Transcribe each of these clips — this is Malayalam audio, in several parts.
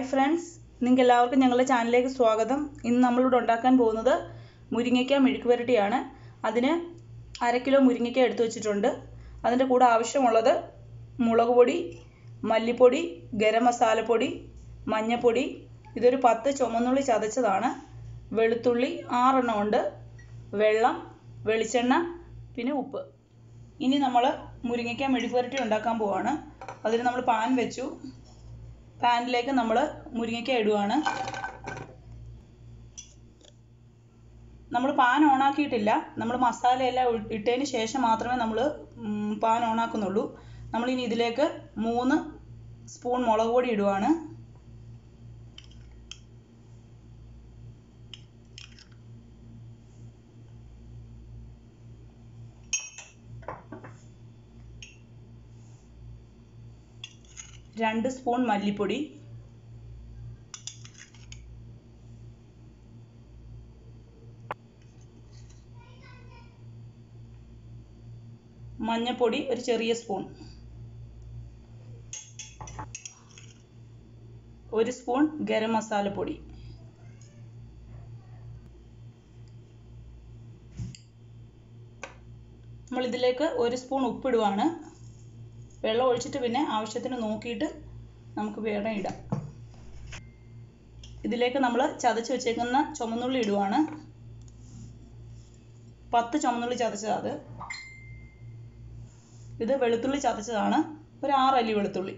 ഫ്രണ്ട്സ് നിങ്ങൾക്ക് എല്ലാവർക്കും ഞങ്ങളുടെ ചാനലിലേക്ക് സ്വാഗതം ഇന്ന് നമ്മളിവിടെ ഉണ്ടാക്കാൻ പോകുന്നത് മുരിങ്ങയ്ക്ക മെഴുക്ക് പുരട്ടിയാണ് അതിന് അര കിലോ മുരിങ്ങയ്ക്ക എടുത്തു വെച്ചിട്ടുണ്ട് അതിൻ്റെ കൂടെ ആവശ്യമുള്ളത് മുളക് പൊടി മല്ലിപ്പൊടി ഗരം മസാലപ്പൊടി മഞ്ഞൾപ്പൊടി ഇതൊരു പത്ത് ചുമന്നുള്ളി ചതച്ചതാണ് വെളുത്തുള്ളി ആറെണ്ണം ഉണ്ട് വെള്ളം വെളിച്ചെണ്ണ പിന്നെ ഉപ്പ് ഇനി നമ്മൾ മുരിങ്ങയ്ക്ക മെഴുക്ക് പുരട്ടി ഉണ്ടാക്കാൻ പോവാണ് അതിന് നമ്മൾ പാൻ വെച്ചു പാനിലേക്ക് നമ്മൾ മുരിങ്ങയ്ക്ക ഇടുവാണ് നമ്മൾ പാൻ ഓണാക്കിയിട്ടില്ല നമ്മൾ മസാലയെല്ലാം ഇ- ഇട്ടതിന് ശേഷം മാത്രമേ നമ്മൾ പാൻ ഓണാക്കുന്നുള്ളൂ നമ്മളിനി ഇതിലേക്ക് മൂന്ന് സ്പൂൺ മുളക് പൊടി ഇടുവാണ് രണ്ട് സ്പൂൺ മല്ലിപ്പൊടി മഞ്ഞൾപ്പൊടി ഒരു ചെറിയ സ്പൂൺ ഒരു സ്പൂൺ ഗരം മസാലപ്പൊടി നമ്മൾ ഇതിലേക്ക് ഒരു സ്പൂൺ ഉപ്പിടുവാണ് വെള്ളം ഒഴിച്ചിട്ട് പിന്നെ ആവശ്യത്തിന് നോക്കിയിട്ട് നമുക്ക് വേണം ഇടാം ഇതിലേക്ക് നമ്മൾ ചതച്ച് വെച്ചേക്കുന്ന ചുമന്നുള്ളി ഇടുവാണ് പത്ത് ചുമന്നുള്ളി ചതച്ചത് അത് ഇത് വെളുത്തുള്ളി ചതച്ചതാണ് ഒരു ആറല്ലി വെളുത്തുള്ളി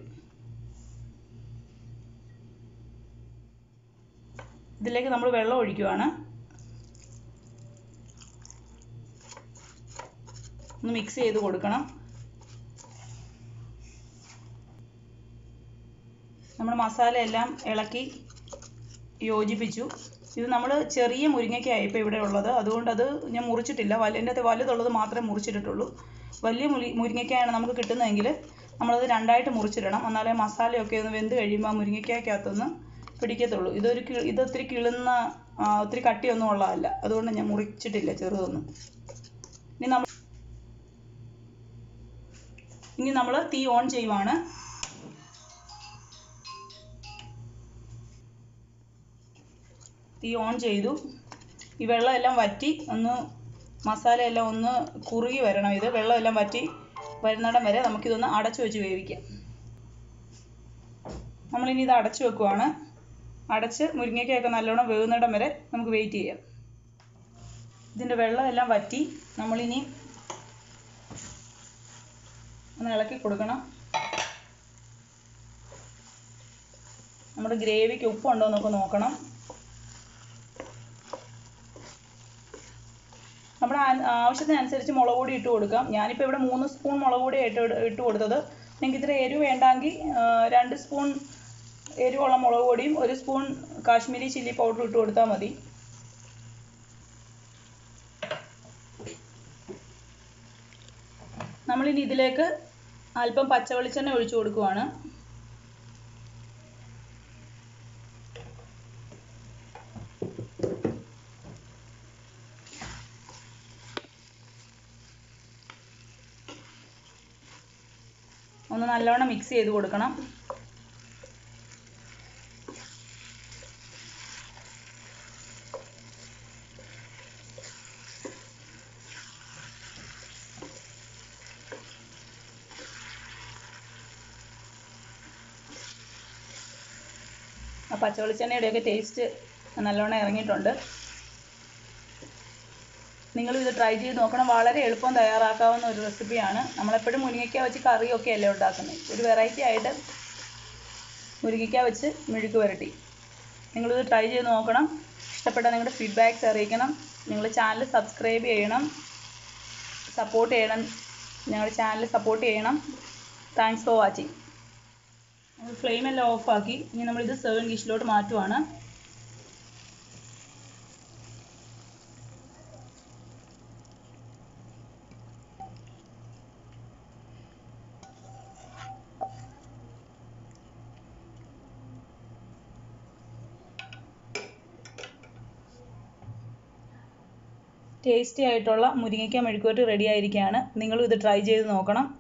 ഇതിലേക്ക് നമ്മൾ വെള്ളം ഒഴിക്കുവാണ് ഒന്ന് മിക്സ് ചെയ്ത് കൊടുക്കണം നമ്മൾ മസാല എല്ലാം ഇളക്കി യോജിപ്പിച്ചു ഇത് നമ്മൾ ചെറിയ മുരിങ്ങയ്ക്കായി ഇപ്പോൾ ഇവിടെ ഉള്ളത് അതുകൊണ്ട് അത് ഞാൻ മുറിച്ചിട്ടില്ല വലുതിൻ്റെ അകത്ത് വലുതുള്ളത് മാത്രമേ മുറിച്ചിട്ടിട്ടുള്ളൂ വലിയ മുരി മുരിങ്ങയ്ക്കായാണ് നമുക്ക് കിട്ടുന്നതെങ്കിൽ നമ്മളത് രണ്ടായിട്ട് മുറിച്ചിടണം എന്നാലേ മസാലയൊക്കെ ഒന്ന് വെന്ത് കഴിയുമ്പോൾ ആ മുരിങ്ങയ്ക്കകത്തൊന്ന് പിടിക്കത്തുള്ളൂ ഇതൊരു കി- ഇത് ഒത്തിരി കിളുന്ന ആ, ഒത്തിരി കട്ടിയൊന്നും ഉള്ളതല്ല അതുകൊണ്ട് ഞാൻ മുറിച്ചിട്ടില്ല ചെറുതൊന്നും ഇനി നമ്മൾ ഇനി നമ്മൾ തീ ഓൺ ചെയ്യുവാണ് തീ ഓൺ ചെയ്തു ഈ വെള്ളം എല്ലാം വറ്റി ഒന്ന് മസാല എല്ലാം ഒന്ന് കുറുകി വരണം ഇത് വെള്ളം എല്ലാം വറ്റി വരുന്നിടം വരെ നമുക്കിതൊന്ന് അടച്ചു വെച്ച് വേവിക്കാം നമ്മളിനി ഇത് അടച്ചു വെക്കുവാണ് അടച്ച് മുരിങ്ങയ്ക്കൊക്കെ നല്ലോണം വേവുന്നിടം വരെ നമുക്ക് വെയിറ്റ് ചെയ്യാം ഇതിൻ്റെ വെള്ളം എല്ലാം വറ്റി നമ്മളിനി ഒന്ന് ഇളക്കി കൊടുക്കണം നമ്മുടെ ഗ്രേവിക്ക് ഉപ്പുണ്ടോ എന്നൊക്കെ നോക്കണം നമ്മുടെ ആ- ആവശ്യത്തിനനുസരിച്ച് മുളക് പൊടി ഇട്ട് കൊടുക്കാം ഞാനിപ്പോൾ ഇവിടെ മൂന്ന് സ്പൂൺ മുളക് പൊടി ഇട്ട് ഇട്ട് കൊടുത്തത് നിങ്ങൾക്ക് ഇത്ര എരിവ് വേണ്ടെങ്കിൽ ആ, രണ്ട് സ്പൂൺ എരിവുള്ള മുളക് പൊടിയും ഒരു സ്പൂൺ കാശ്മീരി ചില്ലി പൗഡർ ഇട്ട് കൊടുത്താൽ മതി നമ്മളിനി ഇതിലേക്ക് അല്പം പച്ച വെളിച്ചെണ്ണ ഒഴിച്ചു കൊടുക്കുവാണ് ഒന്ന് നല്ലോണം മിക്സ് ചെയ്ത് കൊടുക്കണം ആ പച്ച വെളിച്ചെണ്ണയുടെയൊക്കെ ടേസ്റ്റ് നല്ലോണം ഇറങ്ങിയിട്ടുണ്ട് നിങ്ങൾ ഇത് ട്രൈ ചെയ്ത് നോക്കണം വളരെ എളുപ്പം തയ്യാറാക്കാവുന്ന ഒരു റെസിപ്പിയാണ് നമ്മളെപ്പോഴും മുരിങ്ങയ്ക്ക വെച്ച് കറിയൊക്കെ അല്ലേ ഉണ്ടാക്കുന്നത് ഒരു വെറൈറ്റി ആയിട്ട് മുരിങ്ങയ്ക്ക വെച്ച് മെഴുക്ക് പുരട്ടി നിങ്ങളിത് ട്രൈ ചെയ്ത് നോക്കണം ഇഷ്ടപ്പെട്ട നിങ്ങളുടെ ഫീഡ്ബാക്ക്സ് അറിയിക്കണം നിങ്ങൾ ചാനൽ സബ്സ്ക്രൈബ് ചെയ്യണം സപ്പോർട്ട് ചെയ്യണം ഞങ്ങളുടെ ചാനൽ സപ്പോർട്ട് ചെയ്യണം താങ്ക്സ് ഫോർ വാച്ചിങ് നമ്മൾ ഫ്ലെയിം എല്ലാം ഓഫാക്കി ഇനി നമ്മളിത് സെവൻ ഡിഷിലോട്ട് മാറ്റുവാണ് ടേസ്റ്റി ആയിട്ടുള്ള മുരിങ്ങയ്ക്ക മെഴുക്കുവരട്ടി റെഡി ആയിരിക്കുകയാണ് നിങ്ങളും ഇത് ട്രൈ ചെയ്ത് നോക്കണം